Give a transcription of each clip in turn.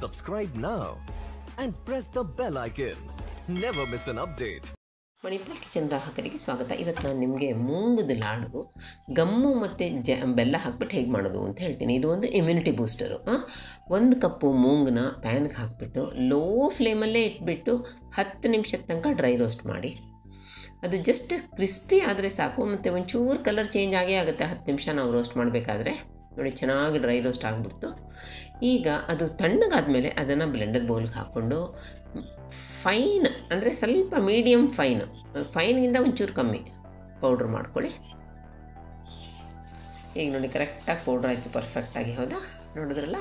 Subscribe now and press the bell icon. Never miss an update. Manipal kitchen ಗ್ರಾಹಕರಿಗೆ ಸ್ವಾಗತ ಇವತ್ತು ನಾನು ನಿಮಗೆ ಮೂಂಗದ ಲಾಡು ಗಮ್ಮು ಮತ್ತು ಜ ಬೆಲ್ಲ ಹಾಕ್ಬಿಟ್ಟು ಹೇಗೆ ಮಾಡೋದು ಅಂತ ಹೇಳ್ತೀನಿ ಇದು ಒಂದು ಇಮ್ಯುನಿಟಿ ಬೂಸ್ಟರು ಒಂದು ಕಪ್ಪು ಮೂಂಗನ್ನ ಪ್ಯಾನ್ಗೆ ಹಾಕಿಬಿಟ್ಟು ಲೋ ಫ್ಲೇಮಲ್ಲೇ ಇಟ್ಬಿಟ್ಟು ಹತ್ತು ನಿಮಿಷದ ತನಕ ಡ್ರೈ ರೋಸ್ಟ್ ಮಾಡಿ ಅದು ಜಸ್ಟ್ ಕ್ರಿಸ್ಪಿ ಆದರೆ ಸಾಕು ಮತ್ತು ಒಂಚೂರು ಕಲರ್ ಚೇಂಜ್ ಆಗೇ ಆಗುತ್ತೆ ಹತ್ತು ನಿಮಿಷ ನಾವು ರೋಸ್ಟ್ ಮಾಡಬೇಕಾದ್ರೆ ನೋಡಿ ಚೆನ್ನಾಗಿ ಡ್ರೈ ರೋಸ್ಟ್ ಆಗಿಬಿಡ್ತು ಈಗ ಅದು ತಣ್ಣಗಾದ್ಮೇಲೆ ಅದನ್ನು ಬ್ಲೆಂಡರ್ ಬೌಲ್ಗೆ ಹಾಕ್ಕೊಂಡು ಫೈನ್ ಅಂದರೆ ಸ್ವಲ್ಪ ಮೀಡಿಯಮ್ ಫೈನ್ ಫೈನ್ಗಿಂತ ಒಂಚೂರು ಕಮ್ಮಿ ಪೌಡ್ರ್ ಮಾಡ್ಕೊಳ್ಳಿ ಈಗ ನೋಡಿ ಕರೆಕ್ಟಾಗಿ ಪೌಡ್ರ್ ಆಯಿತು ಪರ್ಫೆಕ್ಟಾಗಿ ಹೌದಾ ನೋಡಿದ್ರಲ್ಲ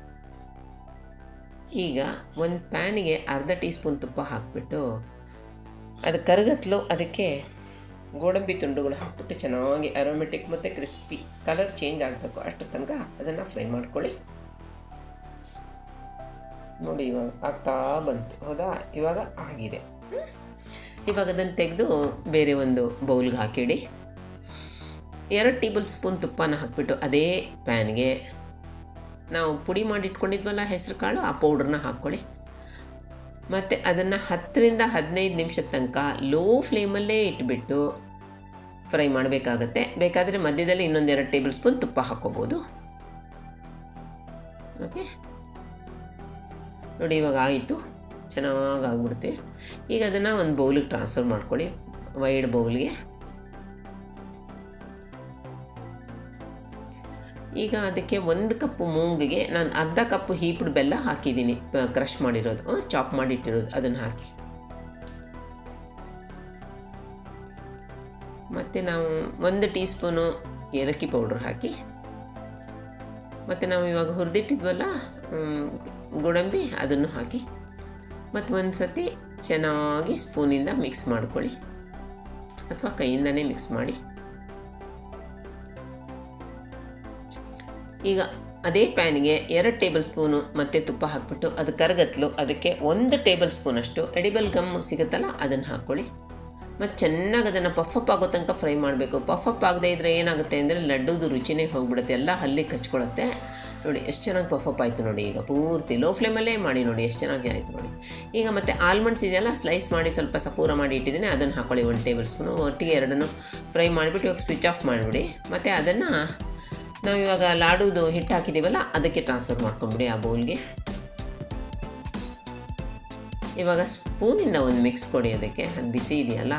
ಈಗ ಒಂದು ಪ್ಯಾನಿಗೆ ಅರ್ಧ ಟೀ ಸ್ಪೂನ್ ತುಪ್ಪ ಹಾಕಿಬಿಟ್ಟು ಅದು ಕರಗತ್ಲು ಅದಕ್ಕೆ ಗೋಡಂಬಿ ತುಂಡುಗಳು ಹಾಕ್ಬಿಟ್ಟು ಚೆನ್ನಾಗಿ ಅರೋಮೆಟಿಕ್ ಮತ್ತು ಕ್ರಿಸ್ಪಿ ಕಲರ್ ಚೇಂಜ್ ಆಗಬೇಕು ಅಷ್ಟರ ತನಕ ಅದನ್ನು ಫ್ರೈ ಮಾಡ್ಕೊಳ್ಳಿ ನೋಡಿ ಇವಾಗ ಆಗ್ತಾ ಬಂತು ಹೌದಾ ಇವಾಗ ಆಗಿದೆ ಇವಾಗ ಅದನ್ನು ತೆಗೆದು ಬೇರೆ ಒಂದು ಬೌಲ್ಗೆ ಹಾಕಿಡಿ ಎರಡು ಟೇಬಲ್ ಸ್ಪೂನ್ ತುಪ್ಪನ ಹಾಕ್ಬಿಟ್ಟು ಅದೇ ಪ್ಯಾನ್ಗೆ ನಾವು ಪುಡಿ ಮಾಡಿ ಇಟ್ಕೊಂಡಿದ್ವಲ್ಲ ಹೆಸರು ಕಾಳು ಆ ಪೌಡ್ರನ್ನ ಹಾಕ್ಕೊಳ್ಳಿ ಮತ್ತು ಅದನ್ನು ಹತ್ತರಿಂದ ಹದಿನೈದು ನಿಮಿಷದ ತನಕ ಲೋ ಫ್ಲೇಮಲ್ಲೇ ಇಟ್ಬಿಟ್ಟು ಫ್ರೈ ಮಾಡಬೇಕಾಗತ್ತೆ ಬೇಕಾದರೆ ಮಧ್ಯದಲ್ಲಿ ಇನ್ನೊಂದೆರಡು ಟೇಬಲ್ ಸ್ಪೂನ್ ತುಪ್ಪ ಹಾಕ್ಕೋಬೋದು ಓಕೆ ನೋಡಿ ಇವಾಗ ಆಯಿತು ಚೆನ್ನಾಗಿ ಆಗ್ಬಿಡುತ್ತೆ ಈಗ ಅದನ್ನು ಒಂದು ಬೌಲಿಗೆ ಟ್ರಾನ್ಸ್ಫರ್ ಮಾಡ್ಕೊಳ್ಳಿ ವೈಡ್ ಬೌಲ್ಗೆ ಈಗ ಅದಕ್ಕೆ ಒಂದು ಕಪ್ಪು ಮೂಂಗಿಗೆ ನಾನು ಅರ್ಧ ಕಪ್ಪು ಹೀಪ್ಡ್ ಬೆಲ್ಲ ಹಾಕಿದ್ದೀನಿ ಕ್ರಷ್ ಮಾಡಿರೋದು ಚಾಪ್ ಮಾಡಿಟ್ಟಿರೋದು ಅದನ್ನು ಹಾಕಿ ಮತ್ತು ನಾವು ಒಂದು ಟೀ ಸ್ಪೂನು ಏಲಕ್ಕಿ ಪೌಡ್ರ್ ಹಾಕಿ ಮತ್ತು ನಾವು ಇವಾಗ ಹುರಿದಿಟ್ಟಿದ್ವಲ್ಲ ಗೋಡಂಬಿ ಅದನ್ನು ಹಾಕಿ ಮತ್ತು ಒಂದು ಸತಿ ಚೆನ್ನಾಗಿ ಸ್ಪೂನಿಂದ ಮಿಕ್ಸ್ ಮಾಡ್ಕೊಳ್ಳಿ ಅಥವಾ ಕೈಯಿಂದನೇ ಮಿಕ್ಸ್ ಮಾಡಿ ಈಗ ಅದೇ ಪ್ಯಾನ್ಗೆ ಎರಡು ಟೇಬಲ್ ಸ್ಪೂನು ಮತ್ತು ತುಪ್ಪ ಹಾಕ್ಬಿಟ್ಟು ಅದು ಕರಗತ್ಲು ಅದಕ್ಕೆ ಒಂದು ಟೇಬಲ್ ಸ್ಪೂನಷ್ಟು ಎಡಿಬಲ್ ಗಮ್ ಸಿಗುತ್ತಲ್ಲ ಅದನ್ನು ಹಾಕ್ಕೊಳ್ಳಿ ಮತ್ತು ಚೆನ್ನಾಗಿ ಅದನ್ನು ಪಫಪ್ ಆಗೋ ತನಕ ಫ್ರೈ ಮಾಡಬೇಕು ಪಫಪ್ ಆಗದೆ ಇದ್ದರೆ ಏನಾಗುತ್ತೆ ಅಂದರೆ ಲಡ್ಡುದು ರುಚಿನೇ ಹೋಗ್ಬಿಡುತ್ತೆ ಎಲ್ಲ ಹಲ್ಲಿಗೆ ಕಚ್ಕೊಳುತ್ತೆ ನೋಡಿ ಎಷ್ಟು ಚೆನ್ನಾಗಿ ಪಫಪ್ ಆಯಿತು ನೋಡಿ ಈಗ ಪೂರ್ತಿ ಲೋ ಫ್ಲೇಮಲ್ಲೇ ಮಾಡಿ ನೋಡಿ ಎಷ್ಟು ಚೆನ್ನಾಗಿ ಆಯಿತು ನೋಡಿ ಈಗ ಮತ್ತು ಆಲ್ಮಂಡ್ಸ್ ಇದೆಯಲ್ಲ ಸ್ಲೈಸ್ ಮಾಡಿ ಸ್ವಲ್ಪ ಸಪೂರ ಮಾಡಿ ಇಟ್ಟಿದ್ದೀನಿ ಅದನ್ನು ಹಾಕ್ಕೊಳ್ಳಿ ಒಂದು ಟೇಬಲ್ ಸ್ಪೂನು ಒಟ್ಟಿಗೆ ಎರಡನ್ನು ಫ್ರೈ ಮಾಡಿಬಿಟ್ಟು ಇವಾಗ ಸ್ವಿಚ್ ಆಫ್ ಮಾಡಿಬಿಡಿ ಮತ್ತು ಅದನ್ನು ನಾವು ಇವಾಗ ಲಾಡುದು ಹಿಟ್ಟು ಹಾಕಿದ್ದೀವಲ್ಲ ಅದಕ್ಕೆ ಟ್ರಾನ್ಸ್ಫರ್ ಮಾಡ್ಕೊಂಬಿಡಿ ಆ ಬೌಲ್ಗೆ ಇವಾಗ ಸ್ಪೂನಿಂದ ಒಂದು ಮಿಕ್ಸ್ ಕೊಡಿ ಅದಕ್ಕೆ ಅದು ಬಿಸಿ ಇದೆಯಲ್ಲ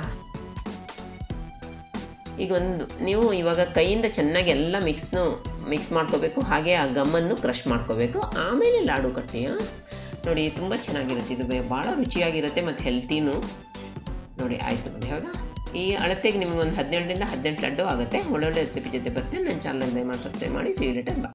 ಈಗ ಒಂದು ನೀವು ಇವಾಗ ಕೈಯಿಂದ ಚೆನ್ನಾಗಿ ಎಲ್ಲ ಮಿಕ್ಸ್ನು ಮಿಕ್ಸ್ ಮಾಡ್ಕೋಬೇಕು ಹಾಗೆ ಆ ಗಮ್ಮನ್ನು ಕ್ರಷ್ ಮಾಡ್ಕೋಬೇಕು ಆಮೇಲೆ ಲಾಡು ಕಟ್ಟಿ ನೋಡಿ ತುಂಬ ಚೆನ್ನಾಗಿರುತ್ತೆ ಇದು ಭಾಳ ರುಚಿಯಾಗಿರುತ್ತೆ ಮತ್ತು ಹೆಲ್ತಿನೂ ನೋಡಿ ಆಯಿತು ನೋಡಿ ಹೌದಾ ಈ ಅಳತೆಗೆ ನಿಮಗೊಂದು ಹದಿನೇಳರಿಂದ ಹದಿನೆಂಟು ಲಡ್ಡು ಆಗುತ್ತೆ ಒಳ್ಳೊಳ್ಳೆ ರೆಸಿಪಿ ಜೊತೆ ಬರ್ತೇನೆ ನನ್ನ ಚಾನಲ್ ದಯಮಾಡಿ ಸಬ್ಸ್ಕ್ರೈಬ್ ಮಾಡಿ ಸಿ ರಿಟರ್ನ್ ಬಾ